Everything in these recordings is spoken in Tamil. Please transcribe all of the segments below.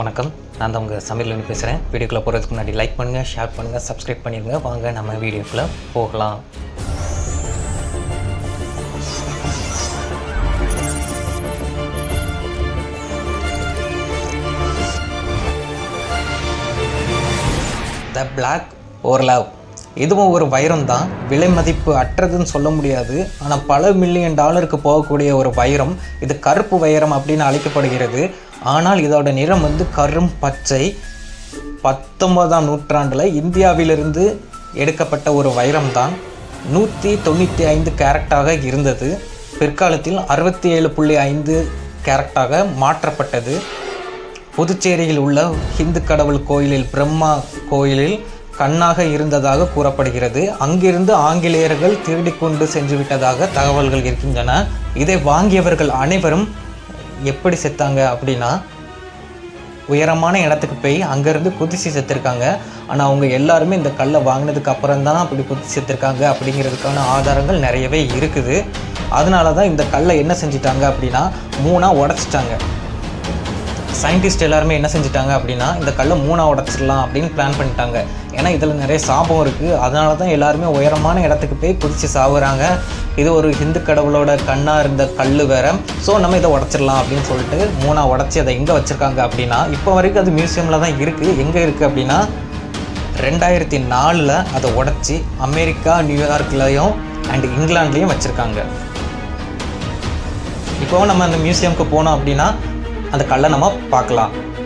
வணக்கம் நான் தான் உங்கள் சமையல் பேசுகிறேன் வீடியோக்குள்ளே போகிறதுக்கு முன்னாடி லைக் பண்ணுங்கள் ஷேர் பண்ணுங்கள் சப்ஸ்கிரைப் பண்ணிடுங்க வாங்க நம்ம வீடியோக்குள்ளே போகலாம் த பிளாக் ஓர் லவ் இதுவும் ஒரு வைரம் தான் விலை மதிப்பு அற்றதுன்னு சொல்ல முடியாது ஆனால் பல மில்லியன் டாலருக்கு போகக்கூடிய ஒரு வைரம் இது கருப்பு வைரம் அப்படின்னு அழைக்கப்படுகிறது ஆனால் இதோட நிறம் வந்து கரும் பச்சை பத்தொன்பதாம் நூற்றாண்டில் இந்தியாவிலிருந்து எடுக்கப்பட்ட ஒரு வைரம் தான் நூற்றி தொண்ணூற்றி ஐந்து கேரட்டாக இருந்தது பிற்காலத்தில் அறுபத்தி ஏழு புள்ளி ஐந்து கேரட்டாக மாற்றப்பட்டது புதுச்சேரியில் உள்ள ஹிந்து கடவுள் கோயிலில் பிரம்மா கோயிலில் கண்ணாக இருந்ததாக கூறப்படுகிறது அங்கிருந்து ஆங்கிலேயர்கள் திருடி கொண்டு சென்று விட்டதாக தகவல்கள் இருக்கின்றன இதை வாங்கியவர்கள் அனைவரும் எப்படி செத்தாங்க அப்படின்னா உயரமான இடத்துக்கு போய் அங்கேருந்து குதிச்சு செத்துருக்காங்க ஆனால் அவங்க எல்லாருமே இந்த கல்லை வாங்கினதுக்கு அப்புறம் தான் அப்படி குதிச்சு செத்துருக்காங்க அப்படிங்கிறதுக்கான ஆதாரங்கள் நிறையவே இருக்குது அதனால தான் இந்த கல்லை என்ன செஞ்சிட்டாங்க அப்படின்னா மூணாக உடச்சிட்டாங்க சயின்டிஸ்ட் எல்லாருமே என்ன செஞ்சுட்டாங்க அப்படின்னா இந்த கல்லை மூணாக உடச்சிடலாம் அப்படின்னு பிளான் பண்ணிட்டாங்க ஏன்னா இதில் நிறைய சாபம் இருக்குது அதனால தான் எல்லாருமே உயரமான இடத்துக்கு போய் குதித்து சாகுறாங்க இது ஒரு ஹிந்து கடவுளோட கண்ணாக இருந்த கல் வேற ஸோ நம்ம இதை உடச்சிடலாம் அப்படின்னு சொல்லிட்டு மூணாக உடச்சி அதை எங்கே வச்சுருக்காங்க அப்படின்னா இப்போ வரைக்கும் அது மியூசியமில் தான் இருக்குது எங்கே இருக்குது அப்படின்னா ரெண்டாயிரத்தி நாலில் அதை உடச்சி அமெரிக்கா நியூயார்க்லேயும் அண்ட் இங்கிலாந்துலேயும் வச்சுருக்காங்க இப்போ நம்ம அந்த மியூசியம்க்கு போனோம் அப்படின்னா அந்த கல்லை நம்ம பார்க்கலாம்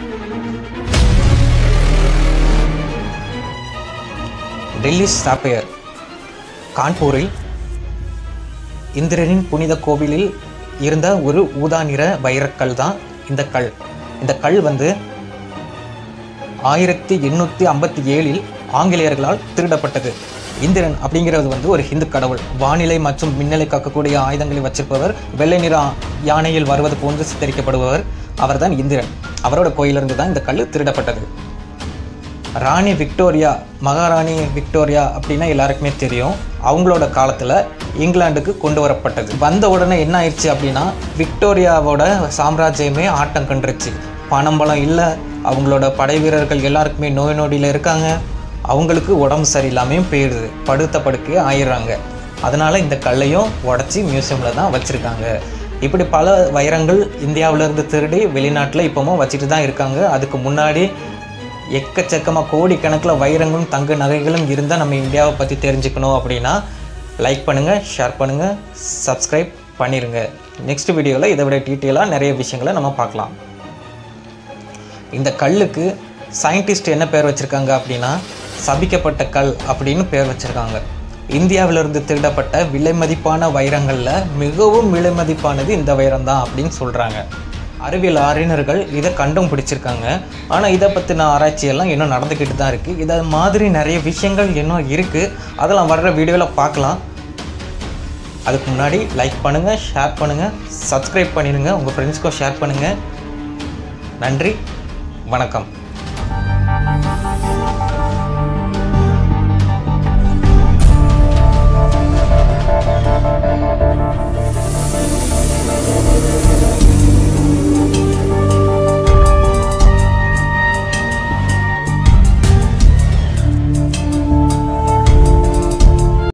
டெல்லி சாப்பையர் கான்பூரில் இந்திரனின் புனித கோவிலில் இருந்த ஒரு ஊதா நிற வைரக்கல் தான் இந்த கல் இந்த கல் வந்து ஆயிரத்தி எண்ணூற்றி ஐம்பத்தி ஏழில் ஆங்கிலேயர்களால் திருடப்பட்டது இந்திரன் அப்படிங்கிறது வந்து ஒரு ஹிந்து கடவுள் வானிலை மற்றும் மின்னலை காக்கக்கூடிய ஆயுதங்களை வச்சிருப்பவர் வெள்ளை நிற யானையில் வருவது போன்று சித்தரிக்கப்படுபவர் அவர்தான் இந்திரன் அவரோட கோயிலிருந்து தான் இந்த கல் திருடப்பட்டது ராணி விக்டோரியா மகாராணி விக்டோரியா அப்படின்னா எல்லாருக்குமே தெரியும் அவங்களோட காலத்தில் இங்கிலாந்துக்கு கொண்டு வரப்பட்டது வந்த உடனே என்ன ஆயிடுச்சு அப்படின்னா விக்டோரியாவோட சாம்ராஜ்யமே ஆட்டம் கண்டுருச்சு பணம் பலம் இல்லை அவங்களோட படை வீரர்கள் எல்லாருக்குமே நோய் நொடியில் இருக்காங்க அவங்களுக்கு உடம்பு சரியில்லாமையும் போயிடுது படுத்த படுக்கையே ஆயிடுறாங்க அதனால் இந்த கல்லையும் உடச்சி மியூசியமில் தான் வச்சுருக்காங்க இப்படி பல வைரங்கள் இந்தியாவிலேருந்து திருடி வெளிநாட்டில் இப்போவும் வச்சுட்டு தான் இருக்காங்க அதுக்கு முன்னாடி எக்கச்சக்கமாக கோடிக்கணக்கில் வைரங்களும் தங்க நகைகளும் இருந்தால் நம்ம இந்தியாவை பற்றி தெரிஞ்சுக்கணும் அப்படின்னா லைக் பண்ணுங்கள் ஷேர் பண்ணுங்கள் சப்ஸ்கிரைப் பண்ணிடுங்க நெக்ஸ்ட் வீடியோவில் இதை விட டீட்டெயிலாக நிறைய விஷயங்களை நம்ம பார்க்கலாம் இந்த கல்லுக்கு சயின்டிஸ்ட் என்ன பேர் வச்சுருக்காங்க அப்படின்னா சபிக்கப்பட்ட கல் அப்படின்னு பேர் வச்சுருக்காங்க இந்தியாவிலிருந்து திருடப்பட்ட விலை மதிப்பான வைரங்களில் மிகவும் விலை மதிப்பானது இந்த வைரம் தான் அப்படின்னு சொல்கிறாங்க அறிவியல் அறிஞர்கள் இதை கண்டும் பிடிச்சிருக்காங்க ஆனால் இதை பற்றின ஆராய்ச்சியெல்லாம் இன்னும் நடந்துக்கிட்டு தான் இருக்குது இதை மாதிரி நிறைய விஷயங்கள் இன்னும் இருக்குது அதெல்லாம் வர்ற வீடியோவில் பார்க்கலாம் அதுக்கு முன்னாடி லைக் பண்ணுங்கள் ஷேர் பண்ணுங்கள் சப்ஸ்கிரைப் பண்ணிடுங்க உங்கள் ஃப்ரெண்ட்ஸ்க்கும் ஷேர் பண்ணுங்கள் நன்றி வணக்கம்